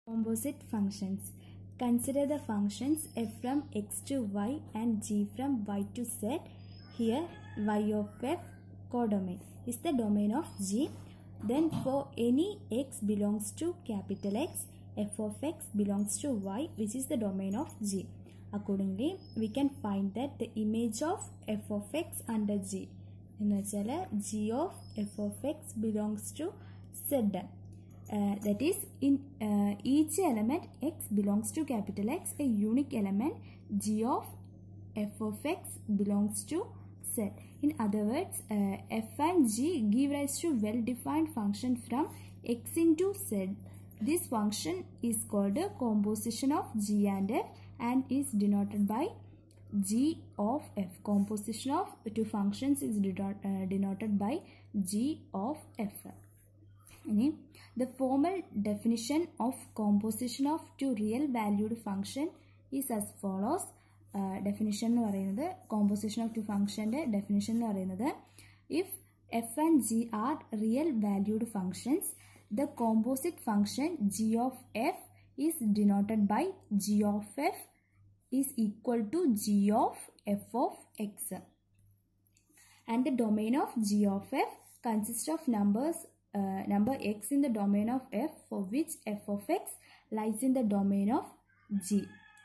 Composite functions. Consider the functions f from x to y and g from y to z. Here y of f codomain is the domain of g. Then for any x belongs to capital X, f of x belongs to y which is the domain of g. Accordingly, we can find that the image of f of x under g എന്ന് വെച്ചാൽ G of F of X belongs to Z that is in each element X belongs to capital X a unique element G of F of X belongs to Z in other words F and G give rise to well defined function from X into Z this function is called a composition of g and f and is denoted by g of f. Composition of two functions is denoted, uh, denoted by g of f. ഇനി the formal definition of composition of two real valued function is as follows. Definition എന്ന് പറയുന്നത് composition of two ഫംഗ്ഷൻ്റെ definition എന്ന് പറയുന്നത് if F and G are real valued functions the composite function g of f is denoted by g of f is equal to g of f of x and the domain of g of f consists of numbers uh, number x in the domain of f for which f of x lies in the domain of g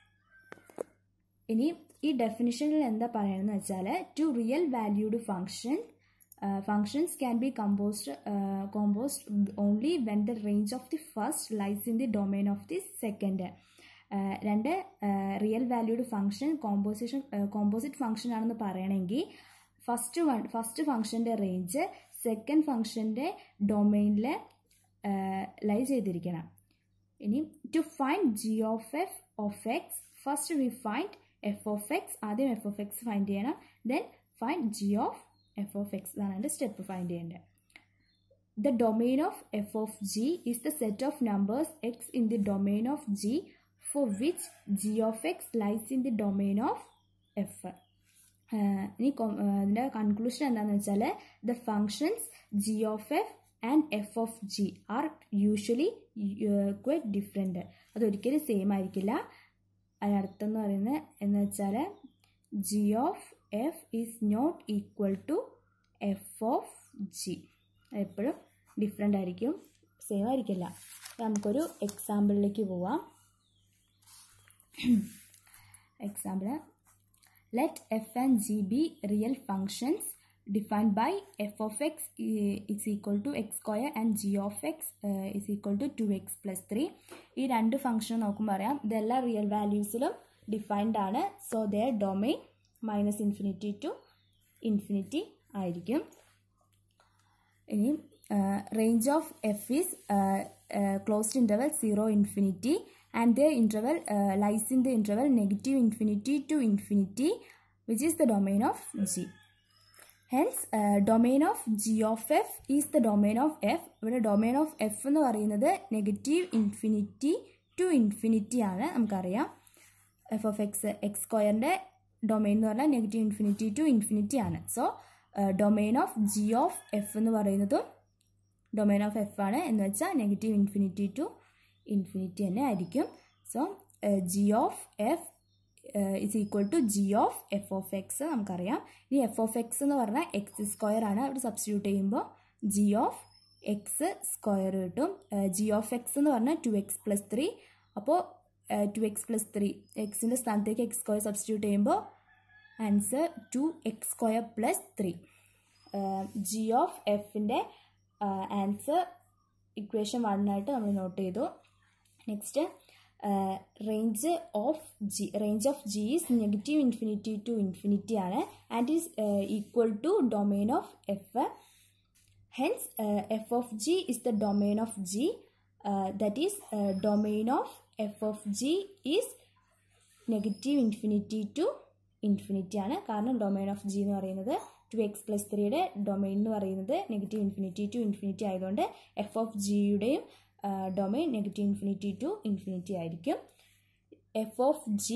ഇനി ഈ ഡെഫിനിഷനിൽ എന്താ പറയുന്നത് വെച്ചാൽ two real valued function Uh, functions can be composed uh, composed only when the range of the first lies in the domain of the second രണ്ട് real valued function composition composite function ആണെന്ന് പറയണമെങ്കിൽ first one first ഫംഗ്ഷൻ്റെ range second ഫംഗ്ഷൻ്റെ ഡൊമൈനിൽ lie ചെയ്തിരിക്കണം ഇനി to find G of F of X first we find F of X ആദ്യം F of X find ചെയ്യണം then find G of F of X എന്നാണ് എൻ്റെ സ്റ്റെപ്പ് ഫൈൻഡ് ചെയ്യേണ്ടത് the domain of F of G is the set of numbers X in the domain of G for which G of X lies in the domain of F ഇനി ഇതിൻ്റെ conclusion എന്താണെന്ന് വെച്ചാൽ the functions G of F and F of G are usually quite different അതൊരിക്കലും same ആയിരിക്കില്ല അതിനർത്ഥം എന്ന് പറയുന്നത് എന്ന് വെച്ചാൽ G of F is not equal to F of G എപ്പോഴും ഡിഫറെൻ്റ് ആയിരിക്കും സെയിം ആയിരിക്കില്ല നമുക്കൊരു എക്സാമ്പിളിലേക്ക് പോവാം example let F and G be real functions defined by F of X is equal to X square and G of X is equal to two X plus three ഈ രണ്ട് function നോക്കുമ്പോൾ അറിയാം ഇതെല്ലാം real വാല്യൂസിലും defined ആണ് so their domain minus infinity to infinity ആയിരിക്കും ഇനി range of F is closed interval zero infinity and the interval lies in the interval negative infinity to infinity which is the domain of G hence domain of G of F is the domain of F ഇവിടെ domain of F എന്ന് പറയുന്നത് negative infinity to infinity ആണ് നമുക്കറിയാം F of X X സ്ക്വയറിൻ്റെ domain എന്ന് പറഞ്ഞാൽ negative infinity to infinity ആണ് so domain of G of F എന്ന് പറയുന്നതും ഡൊമൈൻ ഓഫ് എഫ് ആണ് എന്ന് വെച്ചാൽ നെഗറ്റീവ് ഇൻഫിനിറ്റി ടു ഇൻഫിനിറ്റി തന്നെ ആയിരിക്കും so G of F is equal to G of F of X നമുക്കറിയാം ഇനി എഫ് ഓഫ് എക്സ് എന്ന് പറഞ്ഞാൽ എക്സ് സ്ക്വയർ ആണ് അവിടെ സബ്സ്റ്റിറ്റ്യൂട്ട് ചെയ്യുമ്പോൾ ജി ഓഫ് എക്സ് സ്ക്വയർ കിട്ടും ജി ഓഫ് എക്സ് എന്ന് പറഞ്ഞാൽ ടു എക്സ് പ്ലസ് ത്രീ അപ്പോൾ ടു എക്സ് പ്ലസ് ത്രീ എക്സിൻ്റെ സ്ഥാനത്തേക്ക് എക്സ് സ്ക്വയർ സബ്സ്റ്റിറ്റ്യൂട്ട് ചെയ്യുമ്പോൾ answer two X square plus three G of എഫിൻ്റെ ആൻസർ ഇക്വേഷൻ വണ്ണായിട്ട് നമ്മൾ നോട്ട് ചെയ്തു next range of G range of G is negative infinity to infinity ആണ് and is equal to domain of F hence F of G is the domain of G that is domain of F of G is negative infinity to infinity ആണ് കാരണം domain of G എന്ന് പറയുന്നത് two X plus ത്രീയുടെ domain എന്ന് പറയുന്നത് negative infinity to infinity ആയതുകൊണ്ട് F of ജിയുടെയും domain negative infinity to infinity ആയിരിക്കും F of G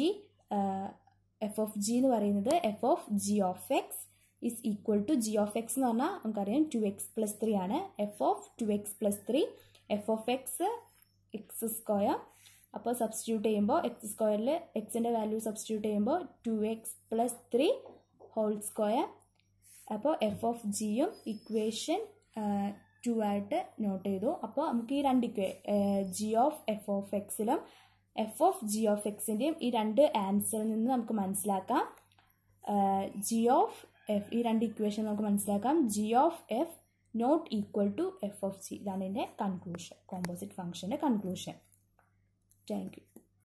F of G എന്ന് പറയുന്നത് F of G of X is equal to G of X എന്ന് പറഞ്ഞാൽ നമുക്കറിയാം ടു എക്സ് പ്ലസ് ത്രീ ആണ് F of two X plus three F of X X square അപ്പോൾ substitute ചെയ്യുമ്പോൾ X സ്ക്വയറിൽ എക്സിൻ്റെ വാല്യൂ സബ്സ്റ്റിറ്റ്യൂട്ട് ചെയ്യുമ്പോൾ two X plus three whole square അപ്പോൾ എഫ് ഓഫ് ജിയും ഇക്വേഷൻ ടു ആയിട്ട് നോട്ട് ചെയ്തു അപ്പോൾ നമുക്ക് ഈ രണ്ട് ഇക്വേ ജി ഓഫ് എഫ് ഓഫ് എക്സിലും എഫ് ഓഫ് ജി ഓഫ് എക്സിൻ്റെയും ഈ രണ്ട് ആൻസറിൽ നിന്ന് നമുക്ക് മനസ്സിലാക്കാം ജി ഓഫ് എഫ് ഈ രണ്ട് ഇക്വേഷൻ നമുക്ക് മനസ്സിലാക്കാം G of F not equal to F of G ഇതാണ് എൻ്റെ കൺക്ലൂഷൻ കോമ്പോസിറ്റ് ഫംഗ്ഷൻ്റെ കൺക്ലൂഷൻ താങ്ക് യു